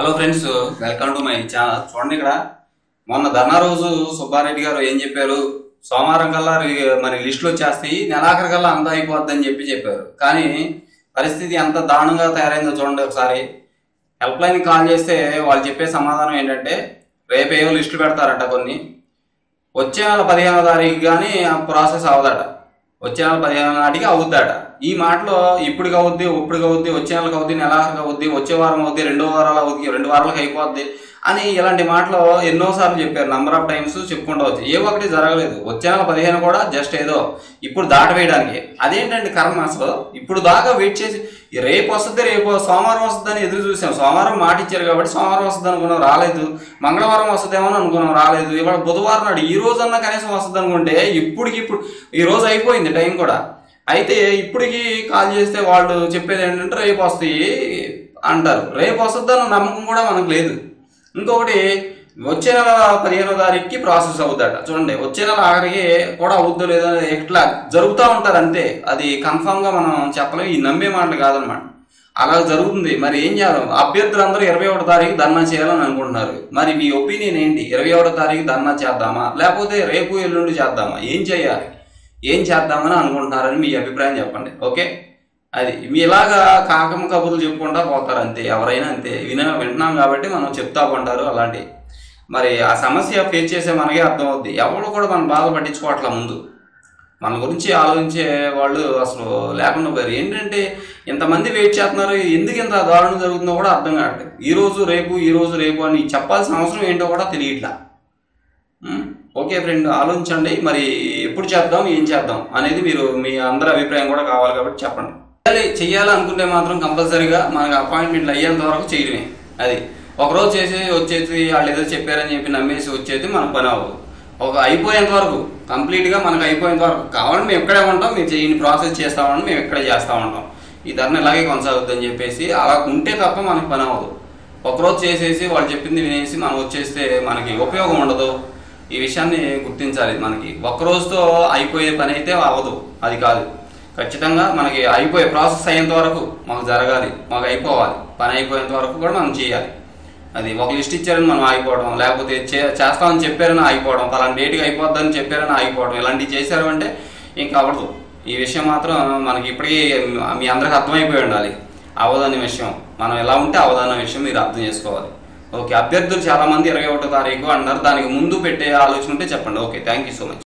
hello friends welcome to my channel చూడండి ఇక్కడ మొన్న ధర్నా రోజు సుబ్బారెడ్డి గారు ఏం చెప్పారు సోమవారం కల్లా రి- మరి లిస్టులు వచ్చేస్తాయి నెలాఖరు కల్లా అంతా అయిపోద్ది అని చెప్పి చెప్పారు కానీ పరిస్థితి ఎంత దారుణంగా తయారైందో చూడండి ఒకసారి హెల్ప్ లైన్ కాల్ చేస్తే వాళ్ళు చెప్పే సమాధానం ఏంటంటే రేపు ఏవో లిస్టులు పెడతారట కొన్ని వచ్చే నెల పదిహేనో తారీఖు కానీ ఆ ప్రాసెస్ అవదట వచ్చే నెల పదిహేను నాటికి అవుద్దట ఈ మాటలో ఇప్పటికి అవుద్ది ఇప్పటికి అవుద్ది వచ్చే నెలకు అవుద్ది నెలాఖరికి అవుద్ది వచ్చే వారం అవుద్ది రెండో వారాలు అవుద్ది రెండు వారాలకు అయిపోద్ది అని ఇలాంటి మాటలు ఎన్నోసార్లు చెప్పారు నంబర్ ఆఫ్ టైమ్స్ చెప్పుకుంటూ వచ్చి ఏ ఒకటి జరగలేదు వచ్చే నెల పదిహేను కూడా జస్ట్ ఏదో ఇప్పుడు దాటవేయడానికి అదేంటండి కర్మ అసలు ఇప్పుడు దాకా వెయిట్ చేసి ఈ రేపు వస్తుంది రేపు సోమవారం వస్తుందని ఎదురు చూసాం సోమవారం మాట ఇచ్చారు కాబట్టి సోమవారం వస్తుంది అనుకున్నాం రాలేదు మంగళవారం వస్తుందేమో అని అనుకున్నాం రాలేదు ఇవాళ బుధవారం నాడు ఈ రోజన్నా కనీసం వస్తుంది అనుకుంటే ఇప్పటికి ఇప్పుడు ఈ రోజు అయిపోయింది టైం కూడా అయితే ఇప్పటికి కాల్ చేస్తే వాళ్ళు చెప్పేది ఏంటంటే రేపు వస్తాయి అంటారు రేపు వస్తుందన్న నమ్మకం కూడా మనకు లేదు ఇంకొకటి వచ్చే నెల పదిహేనో తారీఖుకి ప్రాసెస్ అవుతాడ చూడండి వచ్చే నెల ఆఖరికి కూడా అవుద్దో లేదో ఎట్లా జరుగుతూ ఉంటారు అంతే అది కన్ఫామ్ గా మనం చెప్పలేం ఈ నమ్మే మాటలు కాదనమాట అలా జరుగుతుంది మరి ఏం చేయాలి అభ్యర్థులందరూ ఇరవై ఒకటో తారీఖు ధర్నా చేయాలని అనుకుంటున్నారు మరి మీ ఒపీనియన్ ఏంటి ఇరవై ఒకటో తారీఖు ధర్నా చేద్దామా లేకపోతే రేపు ఎల్లుండి చేద్దామా ఏం చేయాలి ఏం చేద్దామని అనుకుంటున్నారని మీ అభిప్రాయం చెప్పండి ఓకే అది మీ ఇలాగా కాకమ్మ కబుర్లు చెప్పుకుంటా పోతారు అంతే ఎవరైనా అంతే విన వింటున్నాం కాబట్టి మనం చెప్తా ఉంటారు అలాంటి మరి ఆ సమస్య ఫేస్ చేసే మనకే అర్థమవుద్ది ఎవరు కూడా మనం బాధ పట్టించుకోవట్లే ముందు మన గురించి ఆలోచించే వాళ్ళు అసలు లేకుండా పోయారు ఏంటంటే ఇంతమంది వెయిట్ చేస్తున్నారు ఎందుకు ఇంత దారుణం జరుగుతుందో కూడా అర్థం కావట్లేదు ఈ రోజు రేపు ఈ రోజు రేపు అని చెప్పాల్సిన అవసరం ఏంటో కూడా తెలియట్లా ఉమ్, ఓకే ఫ్రెండ్ ఆలోచించండి మరి ఎప్పుడు చేద్దాం ఏం చేద్దాం అనేది మీరు మీ అందరి అభిప్రాయం కూడా కావాలి కాబట్టి చెప్పండి చేయాలి చెయ్యాలనుకుంటే మాత్రం కంపల్సరీగా మనకు అపాయింట్మెంట్లు అయ్యేంత వరకు చేయడమే అది ఒకరోజు చేసి వచ్చేసి వాళ్ళు ఏదో చెప్పారని చెప్పి నమ్మేసి వచ్చేది మన పని అవ్వదు ఒక అయిపోయేంత వరకు కంప్లీట్గా మనకు అయిపోయేంత వరకు కావాలంటే మేము ఎక్కడే ఉంటాం మీరు ఈ ప్రాసెస్ చేస్తా ఉంటాం మేము ఇక్కడే చేస్తూ ఉంటాం ఈ ధరణ ఇలాగే కొనసాగుద్దని చెప్పేసి అలా ఉంటే తప్ప మనకు పని అవ్వదు ఒకరోజు చేసేసి వాళ్ళు చెప్పింది వినేసి మనం వచ్చేస్తే మనకి ఉపయోగం ఉండదు ఈ విషయాన్ని గుర్తించాలి మనకి ఒక్క రోజుతో అయిపోయే పని అయితే అవ్వదు అది కాదు ఖచ్చితంగా మనకి అయిపోయే ప్రాసెస్ అయ్యేంత వరకు మాకు జరగాలి మాకు అయిపోవాలి పని అయిపోయేంత వరకు కూడా మనం చేయాలి అది ఒక లిస్ట్ ఇచ్చారని మనం ఆగిపోవడం లేకపోతే చే- చేస్తామని చెప్పారని ఆగిపోవడం పలానా డేట్కి అయిపోద్దని చెప్పారని ఆగిపోవడం ఇలాంటివి చేశారు అంటే ఇంకా అవ్వదు ఈ విషయం మాత్రం మనకి ఇప్పటికీ మీ అందరికి అర్థమైపోయి ఉండాలి అవదనే విషయం మనం ఎలా ఉంటే అవదన్న విషయం మీరు అర్థం చేసుకోవాలి ఓకే అభ్యర్థులు చాలా మంది ఇరవై ఒకటో తారీఖు అన్నారు దానికి ముందు పెట్టే ఆలోచన ఉంటే చెప్పండి okay thank you so much